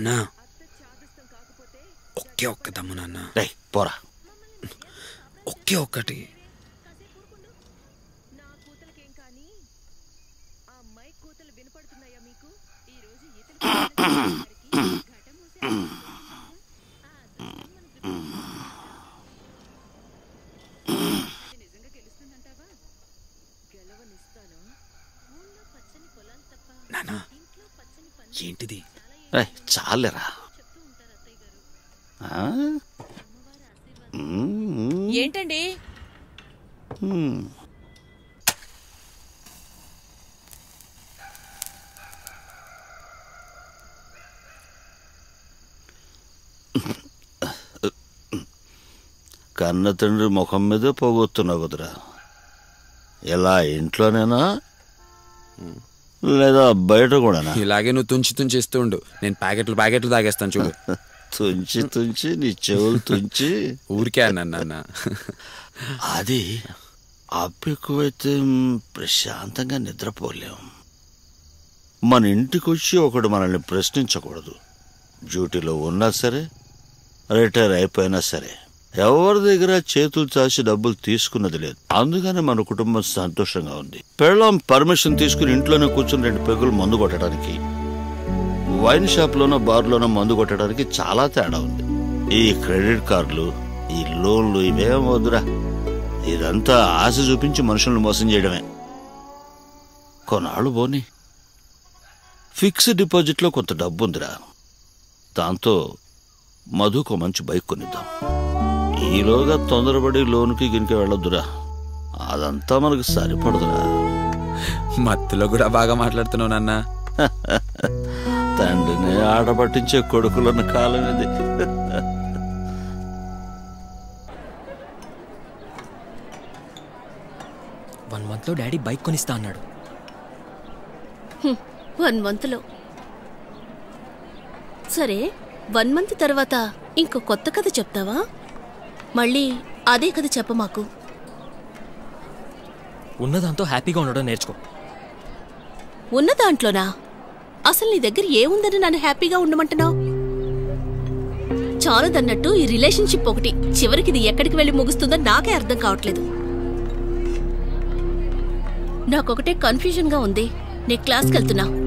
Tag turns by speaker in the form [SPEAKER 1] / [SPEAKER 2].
[SPEAKER 1] నాన్న ఒకే ఒక్క దమ్ము నాన్న
[SPEAKER 2] రే పోరా
[SPEAKER 1] ఒకే ఒక్కటి నాన్న ఏంటిది
[SPEAKER 2] రే చాలేరా ఆ? మ్మ్.
[SPEAKER 3] ఏంటండి
[SPEAKER 2] మ్మ్. కన్న తండ్రి ముఖం మీదే పోగొత్తున్నావు కుదరా ఎలా ఇంట్లోనేనా లేదా బయట కూడానా
[SPEAKER 1] ఇలాగే నువ్వు తుంచి తుంచి ఇస్తూ ఉండు నేను ప్యాకెట్లు ప్యాకెట్లు తాగేస్తాను చూడు
[SPEAKER 2] తుంచి తుంచి నీ చెవులు తుంచి
[SPEAKER 1] ఊరికే అన్నాను నాన్న
[SPEAKER 2] అది అప్పు ఎక్కువైతే మ్, ప్రశాంతంగా నిద్రపోలేం మన ఇంటికి వచ్చి ఒకడు మనల్ని ప్రశ్నించకూడదు డ్యూటీలో ఉన్నా సరే రిటైర్ అయిపోయినా సరే ఎవరి దగ్గర చేతులు చాచి డబ్బులు తీసుకున్నది లేదు అందుకని మన కుటుంబం సంతోషంగా ఉంది పెళ్ళం పర్మిషన్ తీసుకుని ఇంట్లోనే కూర్చుని రెండు పెగులు మందు కొట్టడానికి వైన్ షాప్లోనో బార్లోనో మందు కొట్టడానికి చాలా తేడా ఉంది ఈ క్రెడిట్ కార్డులు ఈ లోన్లు ఇవేం వద్దురా ఇదంతా ఆశ చూపించి మనుషులను మోసం చేయడమే కొన్నాళ్ళు పోని ఫిక్స్డ్ డిపాజిట్లో కొంత డబ్బు ఉందిరా దాంతో మధుకు మంచి బైక్ కొనిద్దాం ఈలోగా తొందరపడి లోనుకి గినికి వెళ్ళొద్దురా అదంతా మనకు సరిపడదురా
[SPEAKER 1] మత్తులో కూడా బాగా మాట్లాడుతున్నావు నాన్న
[SPEAKER 2] తండ్రిని ఆట పట్టించే కొడుకులున్న కాలం ఇది
[SPEAKER 4] వన్ మంత్లో డాడీ బైక్ కొనిస్తా అన్నాడు
[SPEAKER 5] వన్ మంత్లో సరే వన్ మంత్ తర్వాత ఇంకో కొత్త కథ చెప్తావా మళ్ళీ అదే కథ చెప్ప మాకు
[SPEAKER 4] ఉన్నదాంతో హ్యాపీగా ఉండడం నేర్చుకో
[SPEAKER 5] ఉన్న దాంట్లోనా అసలు నీ దగ్గర ఏముందని నన్ను హ్యాపీగా ఉండమంటున్నావు చాలదన్నట్టు ఈ రిలేషన్షిప్ ఒకటి చివరికి ఇది ఎక్కడికి వెళ్ళి ముగుస్తుందో నాకే అర్థం కావట్లేదు నాకొకటే కన్ఫ్యూజన్ గా ఉంది నీ క్లాస్కి వెళ్తున్నా